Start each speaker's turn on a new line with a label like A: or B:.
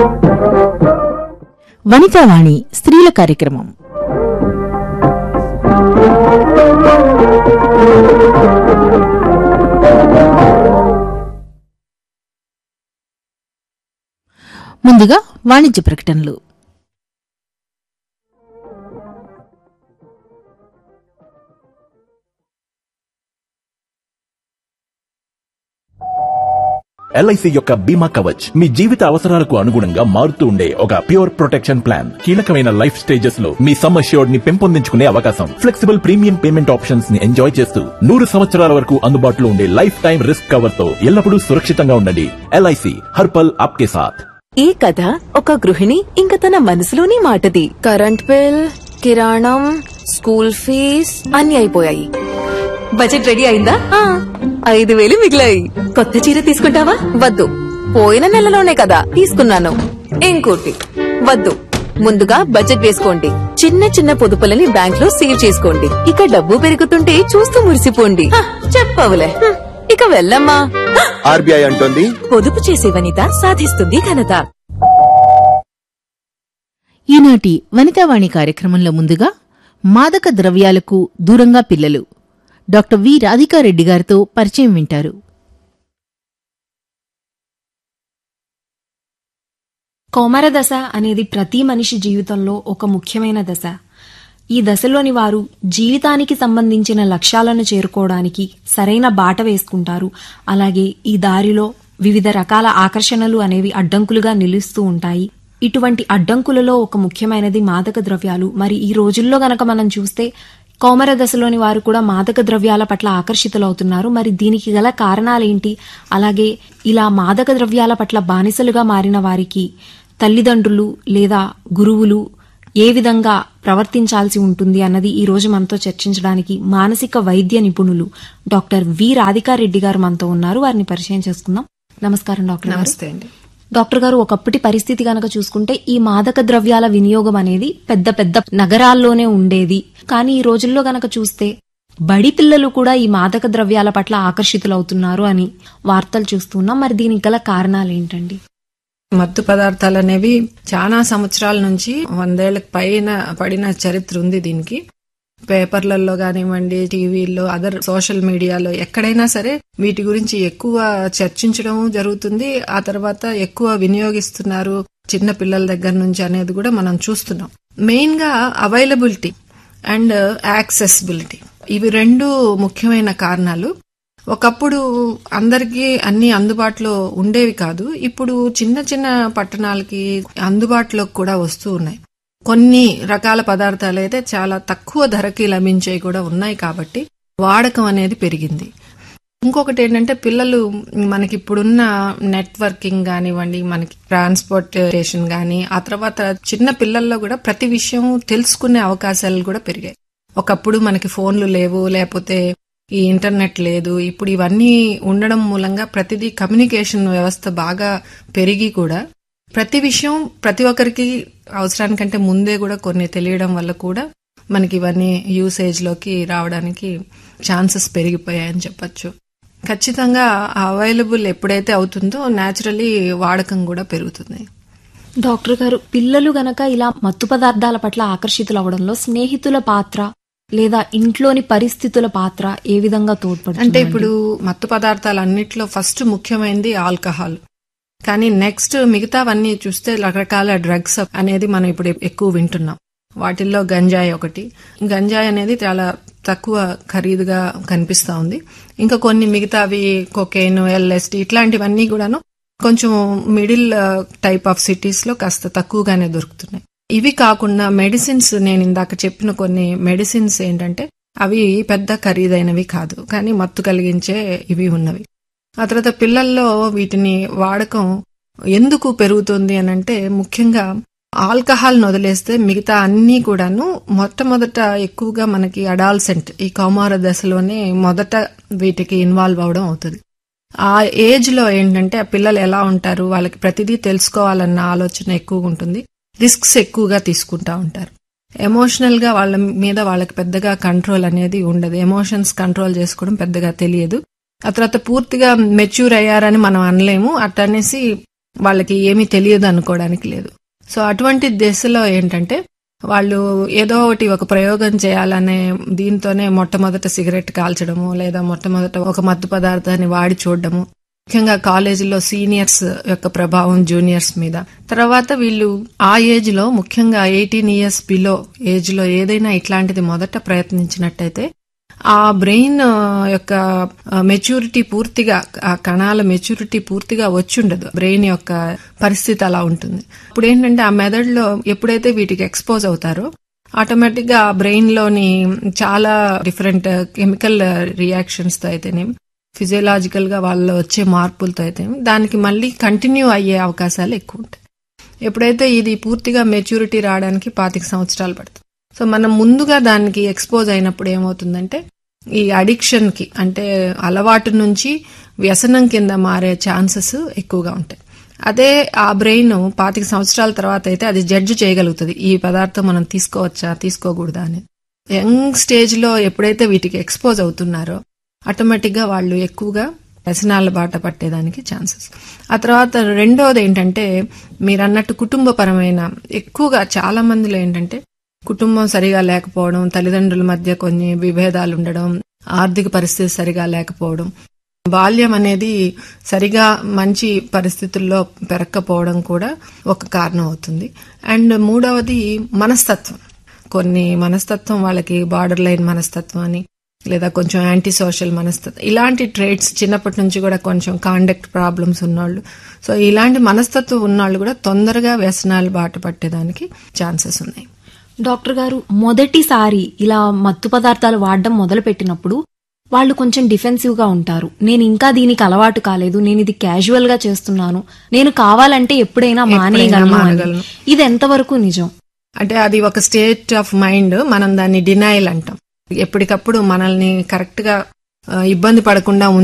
A: వనితావాణి స్త్రీల కార్యక్రమం ముందుగా వాణిజ్య ప్రకటనలు
B: ఎల్ఐసి యొక్క బీమా కవచ్ మీ జీవిత అవసరాలకు అనుగుణంగా మారుతూ ఉండే ఒక ప్యూర్ ప్రొటెక్షన్ ప్లాన్ కీలకమైన లైఫ్ స్టేజెస్ లో మీ సమ్ అష్యూర్డ్ ని పెంపొందించుకునే అవకాశం ఫ్లెక్సిబుల్ ప్రీమియం పేమెంట్ ఆప్షన్స్ ని ఎంజాయ్ చేస్తూ నూరు సంవత్సరాల వరకు అందుబాటులో ఉండే లైఫ్ టైం రిస్క్ కవర్ తో ఎల్లప్పుడూ సురక్షితంగా ఉండండి ఎల్ఐసి హర్పల్ ఆప్కే సాథ్
C: ఈ కథ ఒక గృహిణి ఇంక తన మనసులోని మాటది కరెంట్ బిల్ కిరాణం స్కూల్ ఫీజ్ అన్ని అయిపోయాయి బడ్జెట్ రెడీ అయిందా ఆ, ఐదు వేలు మిగిలాయి కొత్త చీర తీసుకుంటావా వద్దు పోయిన నెలలోనే కదా తీసుకున్నాను ఇంకోటి వద్దు ముందుగా బడ్జెట్ వేసుకోండి చిన్న చిన్న పొదుపులని బ్యాంక్ లో సేవ్ చేసుకోండి ఇక డబ్బు పెరుగుతుంటే చూస్తూ మురిసిపోండి హ, చెప్పవులే హ్మ్, ఇక వెళ్ళమ్మా హ,
D: ఆర్బీఐ అంటోంది
C: పొదుపు చేసే వనిత సాధిస్తుంది ఘనత
A: ఈనాటి వనితావాణి కార్యక్రమంలో ముందుగా మాదక ద్రవ్యాలకు దూరంగా పిల్లలు డాక్టర్ వి రాధికారెడ్డి గారితో పరిచయం వింటారు
E: కౌమార దశ అనేది ప్రతి మనిషి జీవితంలో ఒక ముఖ్యమైన దశ ఈ దశలోని వారు జీవితానికి సంబంధించిన లక్ష్యాలను చేరుకోవడానికి సరైన బాట వేసుకుంటారు అలాగే ఈ దారిలో వివిధ రకాల ఆకర్షణలు అనేవి అడ్డంకులుగా నిలుస్తూ ఉంటాయి ఇటువంటి అడ్డంకులలో ఒక ముఖ్యమైనది మాదక ద్రవ్యాలు మరి ఈ రోజుల్లో గనక మనం చూస్తే కౌమర దశలోని వారు కూడా మాదక ద్రవ్యాల పట్ల ఆకర్షితులవుతున్నారు మరి దీనికి గల కారణాలేంటి అలాగే ఇలా మాదక ద్రవ్యాల పట్ల బానిసలుగా మారిన వారికి తల్లిదండ్రులు లేదా గురువులు ఏ విధంగా ప్రవర్తించాల్సి ఉంటుంది అన్నది ఈ రోజు మనతో చర్చించడానికి మానసిక వైద్య నిపుణులు డాక్టర్ వి రాధికారెడ్డి గారు మనతో ఉన్నారు వారిని పరిచయం చేసుకుందాం నమస్కారం డాక్టర్ గారు.
F: నమస్తే అండి
E: డాక్టర్ గారు ఒకప్పటి పరిస్థితి గనక చూసుకుంటే ఈ మాదక ద్రవ్యాల వినియోగం అనేది పెద్ద పెద్ద నగరాల్లోనే ఉండేది కానీ ఈ రోజుల్లో గనక చూస్తే బడి పిల్లలు కూడా ఈ మాదక ద్రవ్యాల పట్ల ఆకర్షితులవుతున్నారు అని వార్తలు చూస్తున్నాం మరి దీనికి గల కారణాలు ఏంటండి
F: మత్తు పదార్థాలు అనేవి చాలా సంవత్సరాల నుంచి వందేళ్లకు పైన పడిన చరిత్ర ఉంది దీనికి పేపర్లలో కానివ్వండి టీవీల్లో అదర్ సోషల్ మీడియాలో ఎక్కడైనా సరే వీటి గురించి ఎక్కువ చర్చించడం జరుగుతుంది ఆ తర్వాత ఎక్కువ వినియోగిస్తున్నారు చిన్న పిల్లల దగ్గర నుంచి అనేది కూడా మనం చూస్తున్నాం మెయిన్ గా అవైలబిలిటీ అండ్ యాక్సెసిబిలిటీ ఇవి రెండు ముఖ్యమైన కారణాలు ఒకప్పుడు అందరికీ అన్ని అందుబాటులో ఉండేవి కాదు ఇప్పుడు చిన్న చిన్న పట్టణాలకి అందుబాటులోకి కూడా వస్తూ ఉన్నాయి కొన్ని రకాల పదార్థాలు అయితే చాలా తక్కువ ధరకి లభించేవి కూడా ఉన్నాయి కాబట్టి వాడకం అనేది పెరిగింది ఇంకొకటి ఏంటంటే పిల్లలు మనకి ఇప్పుడున్న నెట్వర్కింగ్ కానివ్వండి మనకి ట్రాన్స్పోర్టేషన్ కానీ ఆ తర్వాత చిన్న పిల్లల్లో కూడా ప్రతి విషయం తెలుసుకునే అవకాశాలు కూడా పెరిగాయి ఒకప్పుడు మనకి ఫోన్లు లేవు లేకపోతే ఈ ఇంటర్నెట్ లేదు ఇప్పుడు ఇవన్నీ ఉండడం మూలంగా ప్రతిదీ కమ్యూనికేషన్ వ్యవస్థ బాగా పెరిగి కూడా ప్రతి విషయం ప్రతి ఒక్కరికి అవసరానికంటే ముందే కూడా కొన్ని తెలియడం వల్ల కూడా మనకి ఇవన్నీ యూసేజ్ లోకి రావడానికి ఛాన్సెస్ పెరిగిపోయాయని చెప్పొచ్చు ఖచ్చితంగా అవైలబుల్ ఎప్పుడైతే అవుతుందో న్యాచురలీ వాడకం కూడా పెరుగుతుంది
E: డాక్టర్ గారు పిల్లలు గనక ఇలా మత్తు పదార్థాల పట్ల ఆకర్షితులవడంలో స్నేహితుల పాత్ర లేదా ఇంట్లోని పరిస్థితుల పాత్ర ఏ విధంగా తోడ్పడుతుంది
F: అంటే ఇప్పుడు మత్తు పదార్థాలు అన్నిట్లో ఫస్ట్ ముఖ్యమైనది ఆల్కహాల్ కానీ నెక్స్ట్ మిగతావన్నీ చూస్తే రకరకాల డ్రగ్స్ అనేది మనం ఇప్పుడు ఎక్కువ వింటున్నాం వాటిల్లో గంజాయి ఒకటి గంజాయి అనేది చాలా తక్కువ ఖరీదుగా కనిపిస్తా ఉంది ఇంకా కొన్ని మిగతావి కొకెయిన్ ఎల్ఎస్డి ఇట్లాంటివన్నీ కూడాను కొంచెం మిడిల్ టైప్ ఆఫ్ సిటీస్ లో కాస్త తక్కువగానే దొరుకుతున్నాయి ఇవి కాకుండా మెడిసిన్స్ నేను ఇందాక చెప్పిన కొన్ని మెడిసిన్స్ ఏంటంటే అవి పెద్ద ఖరీదైనవి కాదు కానీ మత్తు కలిగించే ఇవి ఉన్నవి ఆ తర్వాత పిల్లల్లో వీటిని వాడకం ఎందుకు పెరుగుతుంది అని అంటే ముఖ్యంగా ఆల్కహాల్ వదిలేస్తే మిగతా అన్నీ కూడాను మొట్టమొదట ఎక్కువగా మనకి అడాల్సెంట్ ఈ కౌమార దశలోనే మొదట వీటికి ఇన్వాల్వ్ అవడం అవుతుంది ఆ ఏజ్ లో ఏంటంటే ఆ పిల్లలు ఎలా ఉంటారు వాళ్ళకి ప్రతిదీ తెలుసుకోవాలన్న ఆలోచన ఎక్కువగా ఉంటుంది రిస్క్స్ ఎక్కువగా తీసుకుంటా ఉంటారు ఎమోషనల్ గా వాళ్ళ మీద వాళ్ళకి పెద్దగా కంట్రోల్ అనేది ఉండదు ఎమోషన్స్ కంట్రోల్ చేసుకోవడం పెద్దగా తెలియదు ఆ తర్వాత పూర్తిగా మెచ్యూర్ అయ్యారని మనం అనలేము అట్టనేసి వాళ్ళకి ఏమీ తెలియదు అనుకోవడానికి లేదు సో అటువంటి దశలో ఏంటంటే వాళ్ళు ఏదో ఒకటి ఒక ప్రయోగం చేయాలనే దీంతోనే మొట్టమొదట సిగరెట్ కాల్చడము లేదా మొట్టమొదట ఒక మత్తు పదార్థాన్ని వాడి చూడడము ముఖ్యంగా కాలేజీలో సీనియర్స్ యొక్క ప్రభావం జూనియర్స్ మీద తర్వాత వీళ్ళు ఆ ఏజ్ లో ముఖ్యంగా ఎయిటీన్ ఇయర్స్ బిలో ఏజ్ లో ఏదైనా ఇట్లాంటిది మొదట ప్రయత్నించినట్టయితే ఆ బ్రెయిన్ యొక్క మెచ్యూరిటీ పూర్తిగా ఆ కణాల మెచ్యూరిటీ పూర్తిగా వచ్చుండదు బ్రెయిన్ యొక్క పరిస్థితి అలా ఉంటుంది ఇప్పుడు ఏంటంటే ఆ మెదడులో ఎప్పుడైతే వీటికి ఎక్స్పోజ్ అవుతారో ఆటోమేటిక్ గా బ్రెయిన్ లోని చాలా డిఫరెంట్ కెమికల్ రియాక్షన్స్ తో అయితేనేమి ఫిజియలాజికల్ గా వాళ్ళలో వచ్చే మార్పులతో అయితే దానికి మళ్ళీ కంటిన్యూ అయ్యే అవకాశాలు ఎక్కువ ఉంటాయి ఎప్పుడైతే ఇది పూర్తిగా మెచ్యూరిటీ రావడానికి పాతిక సంవత్సరాలు పడుతుంది సో మనం ముందుగా దానికి ఎక్స్పోజ్ అయినప్పుడు ఏమవుతుందంటే ఈ అడిక్షన్ కి అంటే అలవాటు నుంచి వ్యసనం కింద మారే ఛాన్సెస్ ఎక్కువగా ఉంటాయి అదే ఆ బ్రెయిన్ పాతిక సంవత్సరాల తర్వాత అయితే అది జడ్జ్ చేయగలుగుతుంది ఈ పదార్థం మనం తీసుకోవచ్చా తీసుకోకూడదా అని యంగ్ స్టేజ్ లో ఎప్పుడైతే వీటికి ఎక్స్పోజ్ అవుతున్నారో ఆటోమేటిక్ గా వాళ్ళు ఎక్కువగా వ్యసనాల బాట పట్టేదానికి ఛాన్సెస్ ఆ తర్వాత రెండోది ఏంటంటే మీరు అన్నట్టు కుటుంబపరమైన ఎక్కువగా చాలా మందిలో ఏంటంటే కుటుంబం సరిగా లేకపోవడం తల్లిదండ్రుల మధ్య కొన్ని విభేదాలు ఉండడం ఆర్థిక పరిస్థితి సరిగా లేకపోవడం బాల్యం అనేది సరిగా మంచి పరిస్థితుల్లో పెరక్కపోవడం కూడా ఒక కారణం అవుతుంది అండ్ మూడవది మనస్తత్వం కొన్ని మనస్తత్వం వాళ్ళకి బార్డర్ లైన్ మనస్తత్వం అని లేదా కొంచెం యాంటీ సోషల్ మనస్తత్వం ఇలాంటి ట్రేట్స్ చిన్నప్పటి నుంచి కూడా కొంచెం కాండక్ట్ ప్రాబ్లమ్స్ ఉన్నోళ్ళు సో ఇలాంటి మనస్తత్వం ఉన్నోళ్ళు కూడా తొందరగా వ్యసనాలు బాట పట్టేదానికి ఛాన్సెస్ ఉన్నాయి
E: డాక్టర్ గారు మొదటిసారి ఇలా మత్తు పదార్థాలు వాడడం మొదలు పెట్టినప్పుడు వాళ్ళు కొంచెం డిఫెన్సివ్ గా ఉంటారు నేను ఇంకా దీనికి అలవాటు కాలేదు నేను ఇది క్యాజువల్ గా చేస్తున్నాను నేను కావాలంటే ఎప్పుడైనా మానేయగలను అని.
F: మానగలను.
E: ఇది ఎంతవరకు నిజం
F: అంటే అది ఒక స్టేట్ ఆఫ్ మైండ్ మనం దాన్ని డినైల్ అంటాం ఎప్పటికప్పుడు మనల్ని కరెక్ట్ గా ఆ, ఇబ్బంది పడకుండా